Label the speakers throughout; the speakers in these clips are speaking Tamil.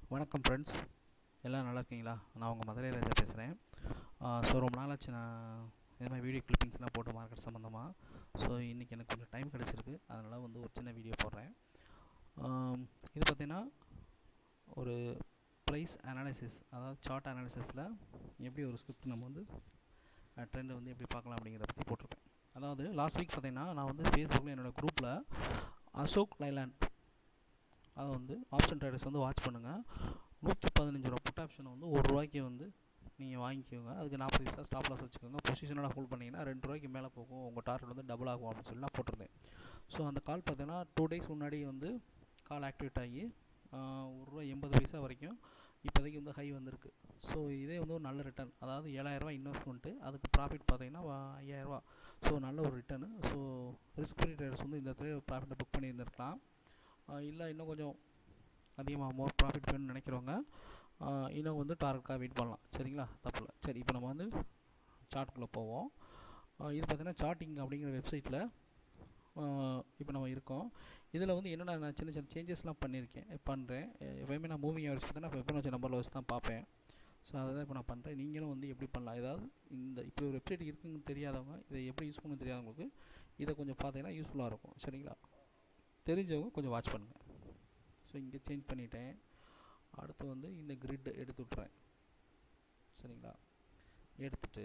Speaker 1: வணக்கம் ஃப்ரெண்ட்ஸ் எல்லாம் நல்லா இருக்கீங்களா நான் உங்கள் மதுரை ராஜா பேசுகிறேன் ஸோ ரொம்ப நாளாச்சு நான் இது மாதிரி வீடியோ கிளிப்பிங்ஸ்லாம் போட்டு மார்க்கெட் சம்மந்தமாக ஸோ இன்றைக்கி எனக்கு கொஞ்சம் டைம் கிடச்சிருக்கு அதனால் வந்து ஒரு சின்ன வீடியோ போடுறேன் ஆம், இது பார்த்திங்கன்னா ஒரு ப்ரைஸ் அனாலிசிஸ் அதாவது சார்ட் அனாலிசிஸில் எப்படி ஒரு ஸ்கிரிப்ட் நம்ம வந்து ட்ரெண்டை வந்து எப்படி பார்க்கலாம் அப்படிங்கிறத பற்றி போட்டிருப்பேன் அதாவது லாஸ்ட் வீக் பார்த்தீங்கன்னா நான் வந்து ஃபேஸ்புக்கில் என்னோடய குரூப்பில் அசோக் லைலாண்ட் அதை வந்து ஆப்ஷன் ட்ரேடர்ஸ் வந்து வாட்ச் பண்ணுங்கள் நூற்றி பதினஞ்சு ரூபா புட் ஆப்ஷனை வந்து ஒரு ரூபாய்க்கு வந்து நீங்கள் வாங்கிக்கோங்க அதுக்கு நாற்பது பைசா ஸ்டாப் லாஸ் வச்சுக்கோங்க பொசிஷனோட ஹோல்ட் பண்ணிங்கன்னா ரெண்டு ரூபாய்க்கு மேலே போகும் உங்கள் டார்கெட் வந்து டபுள் ஆகும் அப்படின்னு சொல்லி நான் போட்டிருந்தேன் ஸோ அந்த கால் பார்த்தீங்கன்னா டூ டேஸ் முன்னாடி வந்து கால் ஆக்டிவேட் ஆகி ஆஹ், ஒரு ரூபா எண்பது பைசா வரைக்கும் இப்போதைக்கு வந்து ஹை வந்திருக்கு ஸோ இதே வந்து ஒரு நல்ல ரிட்டர்ன் அதாவது ஏழாயிரரூவா இன்வெஸ்ட்மெண்ட்டு அதுக்கு ப்ராஃபிட் பார்த்தீங்கன்னா வா- ஐயாயிரரூவா ஸோ நல்ல ஒரு ரிட்டர்னு ஸோ ரிஸ்க் ட்ரேடர்ஸ் வந்து இந்த இடத்துல ப்ராஃபிட்டை புக் பண்ணியிருந்திருக்கலாம் இல்லை இன்னும் கொஞ்சம் அதிகமாக மோர் ப்ராஃபிட் வேணும்னு நினைக்கிறவங்க ஆஹ் இன்னும் வந்து டார்கெட்டாக வெயிட் பண்ணலாம் சரிங்களா தப்பில்ல சரி இப்போ நம்ம வந்து சார்ட்குள்ளே போவோம் ஆஹ் இது பார்த்தீங்கன்னா சார்ட்டிங் அப்படிங்கிற வெப்சைட்டில் இப்போ நம்ம இருக்கோம் இதில் வந்து என்னென்ன நான் சின்ன சின்ன சேஞ்சஸ்லாம் பண்ணியிருக்கேன் பண்ணுறேன் எப்போயுமே நான் மூவிங் வச்சு பார்த்தீங்கன்னா ஃபிபனாச்சி நம்பரில் வச்சு தான் பார்ப்பேன் ஸோ அதை தான் இப்போ நான் பண்ணுறேன் நீங்களும் வந்து எப்படி பண்ணலாம் ஏதாவது இந்த இப்படி ஒரு வெப்சைட் இருக்குன்னு தெரியாதவங்க இதை எப்படி யூஸ் பண்ணணும் தெரியாதவங்களுக்கு இதை கொஞ்சம் பார்த்தீங்கன்னா யூஸ்ஃபுல்லாக இருக்கும் சரிங்களா தெரிஞ்சவங்க கொஞ்சம் வாட்ச் பண்ணுங்கள் ஸோ இங்கே சேஞ்ச் பண்ணிட்டேன் அடுத்து வந்து இந்த கிரிட் எடுத்து விட்றேன் சரிங்களா எடுத்துட்டு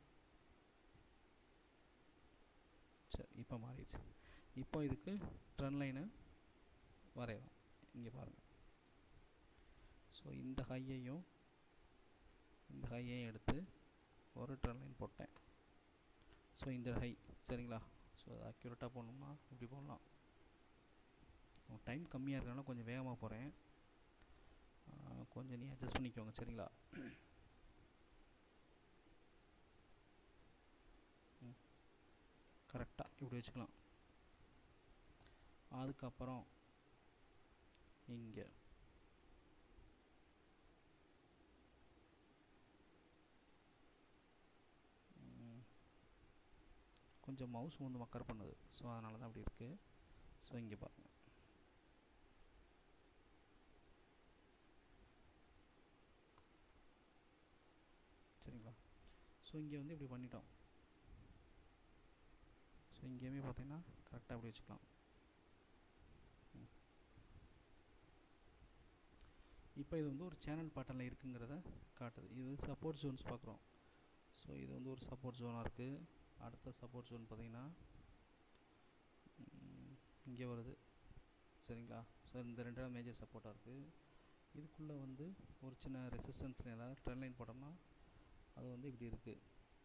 Speaker 1: சரி இப்போ மாறிடுச்சு இப்போ இதுக்கு ட்ரெண்ட் லைனு வரையலாம் இங்கே பாருங்கள் ஸோ இந்த ஹையையும் இந்த ஹையையும் எடுத்து ஒரு ட்ரெண்ட் லைன் போட்டேன் ஸோ இந்த ஹை சரிங்களா ஸோ அது அக்யூரேட்டாக போடணும்னா இப்படி போடலாம் டைம் கம்மியாக இருக்கனால கொஞ்சம் வேகமாக போகிறேன் கொஞ்சம் நீ அட்ஜஸ்ட் பண்ணிக்கோங்க சரிங்களா கரெக்டாக இப்படி வச்சுக்கலாம் அதுக்கப்புறம் இங்கே ம், கொஞ்சம் மவுஸ் வந்து மக்கர் பண்ணுது ஸோ அதனால தான் அப்படி இருக்குது ஸோ இங்கே பாருங்கள் சரிங்களா ஸோ இங்கே வந்து இப்படி பண்ணிட்டோம் ஸோ இங்கேயுமே பார்த்தீங்கன்னா கரெக்டாக அப்படி வச்சுக்கலாம் ம். இப்போ இது வந்து ஒரு சேனல் பேட்டர்னில் இருக்குங்கிறத காட்டுது இது சப்போர்ட் ஜோன்ஸ் பார்க்குறோம் ஸோ இது வந்து ஒரு சப்போர்ட் ஜோனாக இருக்குது அடுத்த சப்போர்ட் ஜோன் பார்த்தீங்கன்னா இங்கே வருது சரிங்களா ஸோ இந்த ரெண்டு மேஜர் சப்போர்ட்டாக இருக்குது இதுக்குள்ளே வந்து ஒரு சின்ன ரெசிஸ்டன்ஸ் ஏதாவது ட்ரெண்ட் லைன் போட்டோம்னா அது வந்து இப்படி இருக்குது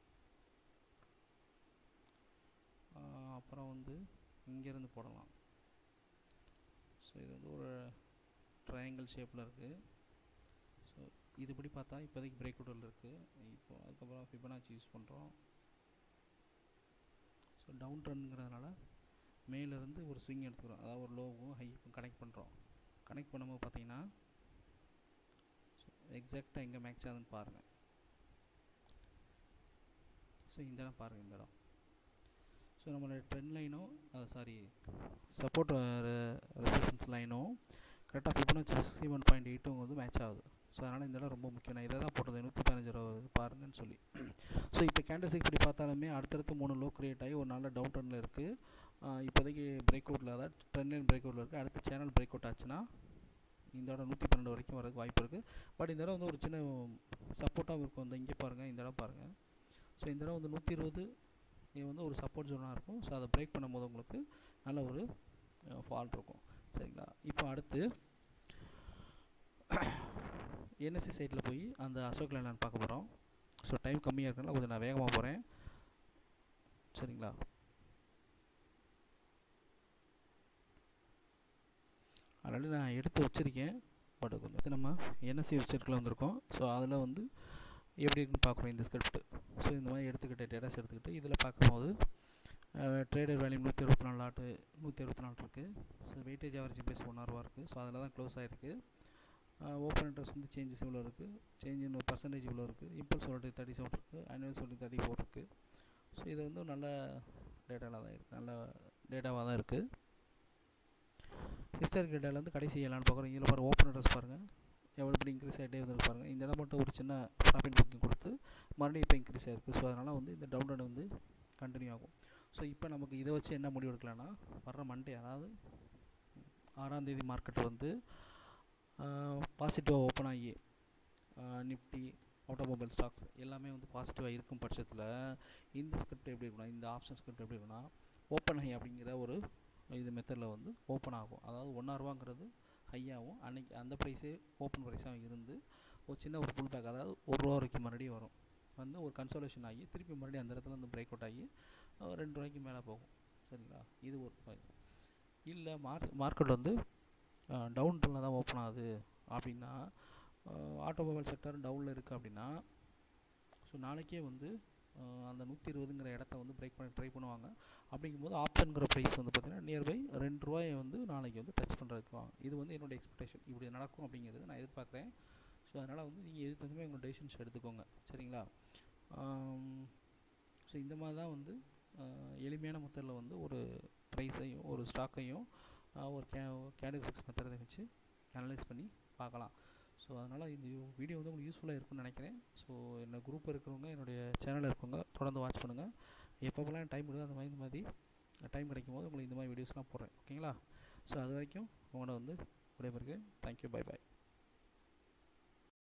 Speaker 1: அப்புறம் வந்து இங்கேருந்து போடலாம் ஸோ இது வந்து ஒரு ட்ரையாங்கிள் ஷேப்பில் இருக்குது ஸோ இதுபடி பார்த்தா இப்போதைக்கு பிரேக் அவுட்டில் இருக்குது இப்போ அதுக்கப்புறம் ஃபிபனாச்சி யூஸ் பண்ணுறோம் ஸோ டவுன் ட்ரெண்ட்ங்கிறதுனால மேலேருந்து ஒரு ஸ்விங் எடுத்துக்கிறோம் அதாவது ஒரு லோவும் ஹைக்கும் கனெக்ட் பண்ணுறோம் கனெக்ட் பண்ணும்போது பார்த்தீங்கன்னா ஸோ எக்ஸாக்டாக எங்கே மேட்ச் ஆகுதுன்னு பாருங்கள் ஸோ இந்த இடம் பாருங்கள் இந்த இடம் ஸோ நம்மளோட ட்ரெண்ட் லைனும் சாரி சப்போர்ட் ரெசிஸ்டன்ஸ் லைனும் கரெக்டாக ஃபிபனாச்சி சிக்ஸ்டி ஒன் பாயிண்ட் எயிட்டும் வந்து மேட்ச் ஆகுது ஸோ அதனால் இந்த இடம் ரொம்ப முக்கியம் நான் இதை தான் போட்டது நூற்றி பதினஞ்சு ரூபா பாருங்கன்னு சொல்லி ஸோ இப்போ கேண்டில் சிக்ஸ் இப்படி பார்த்தாலுமே அடுத்தடுத்து மூணு லோ கிரியேட் ஆகி ஒரு நல்ல டவுன் ட்ரெண்டில் இருக்குது இப்போதைக்கு பிரேக் அவுட்டில் அதாவது ட்ரெண்ட் லைன் பிரேக் அவுட்டில் இருக்குது அடுத்து சேனல் பிரேக் அவுட் ஆச்சுன்னா இந்த இடம் நூற்றி பன்னெண்டு வரைக்கும் வரதுக்கு வாய்ப்பு இருக்குது பட் இந்த இடம் வந்து ஒரு சின்ன சப்போர்ட்டாகவும் இருக்கும் இந்த இங்கே பாருங்கள் இந்த இடம் பாருங்கள் ஸோ இந்த இடம் வந்து நூற்றி இருபது இது வந்து ஒரு சப்போர்ட் ஜோனாக இருக்கும் ஸோ அதை பிரேக் பண்ணும்போது உங்களுக்கு நல்ல ஒரு ஃபால்ட் இருக்கும் சரிங்களா இப்போ அடுத்து என்எஸ்சி சைட்டில் போய் அந்த அசோக் லேண்ட் பார்க்க போகிறோம் ஸோ டைம் கம்மியாக இருக்கனால கொஞ்சம் நான் வேகமாக போகிறேன் சரிங்களா ஆல்ரெடி நான் எடுத்து வச்சுருக்கேன் பட் கொஞ்சம் நம்ம என்எஸ்சி வெப்சைட்டில் வந்திருக்கோம் ஸோ அதில் வந்து எப்படி இருக்குன்னு பார்க்குறோம் இந்த ஸ்கிரிப்ட் ஸோ இந்த மாதிரி எடுத்துக்கிட்டு டேட்டாஸ் எடுத்துக்கிட்டு இதில் பார்க்கும்போது ட்ரேடர் வேல்யூ நூற்றி அறுபத்தி நாலு லாட்டு நூற்றி அறுபத்தி நாலு இருக்குது so weightage average price one ரூபா இருக்குது ஸோ அதில் தான் க்ளோஸ் ஆகிருக்கு ஓப்பன் இன்ட்ரெஸ்ட் வந்து சேஞ்சஸ் இவ்வளோ இருக்குது சேஞ்ச் இன் பர்சன்டேஜ் இவ்வளோ இருக்குது இம்பல்ஸ் சொல்லிட்டு தேர்ட்டி செவன் இருக்குது ஆனுவல் சொல்லிட்டு தேர்ட்டி ஃபோர் இருக்குது ஸோ இது வந்து நல்ல டேட்டாவில் தான் இருக்குது நல்ல டேட்டாவாக தான் இருக்குது ஹிஸ்டாரிக் டேட்டாவில் வந்து கடைசி ஏழான்னு பார்க்குறோம் இதில் பாருங்கள் ஓப்பன் அட்ரஸ் பாருங்கள் எவ்வளோ எப்படி இன்க்ரீஸ் ஆகிட்டே வந்து பாருங்கள் இந்த இடம் மட்டும் ஒரு சின்ன ஸ்டாப்பிங் புக்கிங் கொடுத்து மறுபடியும் இப்போ இன்க்ரீஸ் ஆகிருக்கு ஸோ அதனால் வந்து இந்த டவுன் ட்ரெண்ட் வந்து கண்டினியூ ஆகும் ஸோ இப்போ நமக்கு இதை வச்சு என்ன முடிவு எடுக்கலாம்னா வர்ற மண்டே அதாவது ஆறாம் தேதி மார்க்கெட் வந்து பாசிட்டிவாக ஓப்பன் ஆகி நிஃப்டி ஆட்டோமொபைல் ஸ்டாக்ஸ் எல்லாமே வந்து பாசிட்டிவாக இருக்கும் பட்சத்தில் இந்த ஸ்கிரிப்ட் எப்படி இருக்குன்னா இந்த ஆப்ஷன் ஸ்கிரிப்ட் எப்படி இருக்குன்னா ஓப்பன் ஹை அப்படிங்கிற ஒரு இது மெத்தடில் வந்து ஓப்பன் ஆகும் அதாவது ஒன்றாரூவாங்கிறது ஹையாகவும் அன்னைக்கு அந்த ப்ரைஸே ஓப்பன் ப்ரைஸாகவும் இருந்து ஒரு சின்ன ஒரு புல் பேக் அதாவது ஒரு ரூபா வரைக்கும் மறுபடியும் வரும் வந்து ஒரு கன்சோலேஷன் ஆகி திருப்பி மறுபடியும் அந்த இடத்துல வந்து பிரேக் அவுட் ஆகி ரெண்டு ரூபாய்க்கு மேலே போகும் சரிங்களா இது ஒரு பாயிண்ட் இல்லை மார்க் மார்க்கெட் வந்து டவுன் ட்ரெண்டில் தான் ஓப்பன் ஆகுது அப்படின்னா ஆட்டோமொபைல் செக்டர் டவுனில் இருக்குது அப்படின்னா ஸோ நாளைக்கே வந்து அந்த நூற்றி இருபதுங்கிற இடத்த வந்து பிரேக் பண்ண ட்ரை பண்ணுவாங்க அப்படிங்கும்போது ஆப்ஷனுங்கிற ப்ரைஸ் வந்து பார்த்திங்கன்னா நியர்பை ரெண்டு ரூபாயை வந்து நாளைக்கு வந்து டச் பண்ணுறதுக்கு வாங்க இது வந்து என்னோடய எக்ஸ்பெக்டேஷன் இப்படி நடக்கும் அப்படிங்கிறது நான் எதிர்பார்க்குறேன் ஸோ அதனால் வந்து நீங்கள் எது தகுந்தமே உங்கள் டெசிஷன்ஸ் எடுத்துக்கோங்க சரிங்களா ஸோ இந்த மாதிரி தான் வந்து எளிமையான மெத்தடில் வந்து ஒரு ப்ரைஸையும் ஒரு ஸ்டாக்கையும் ஒரு கே கேண்டில் சிக்ஸ் மெத்தடை வச்சு அனலைஸ் பண்ணி பார்க்கலாம் ஸோ அதனால் இந்த வீடியோ வந்து உங்களுக்கு யூஸ்ஃபுல்லாக இருக்கும்னு நினைக்கிறேன் ஸோ என்ன குரூப் இருக்கிறவங்க என்னுடைய சேனலில் இருக்கவங்க தொடர்ந்து வாட்ச் பண்ணுங்கள் எப்பப்போலாம் டைம் கொடுது அந்த மாதிரி இந்த மாதிரி டைம் கிடைக்கும் போது உங்களுக்கு இந்த மாதிரி வீடியோஸ்லாம் போடுறேன் ஓகேங்களா ஸோ அது வரைக்கும் உங்களோட வந்து விடைபெறுகிறேன் தேங்க்யூ பை பாய்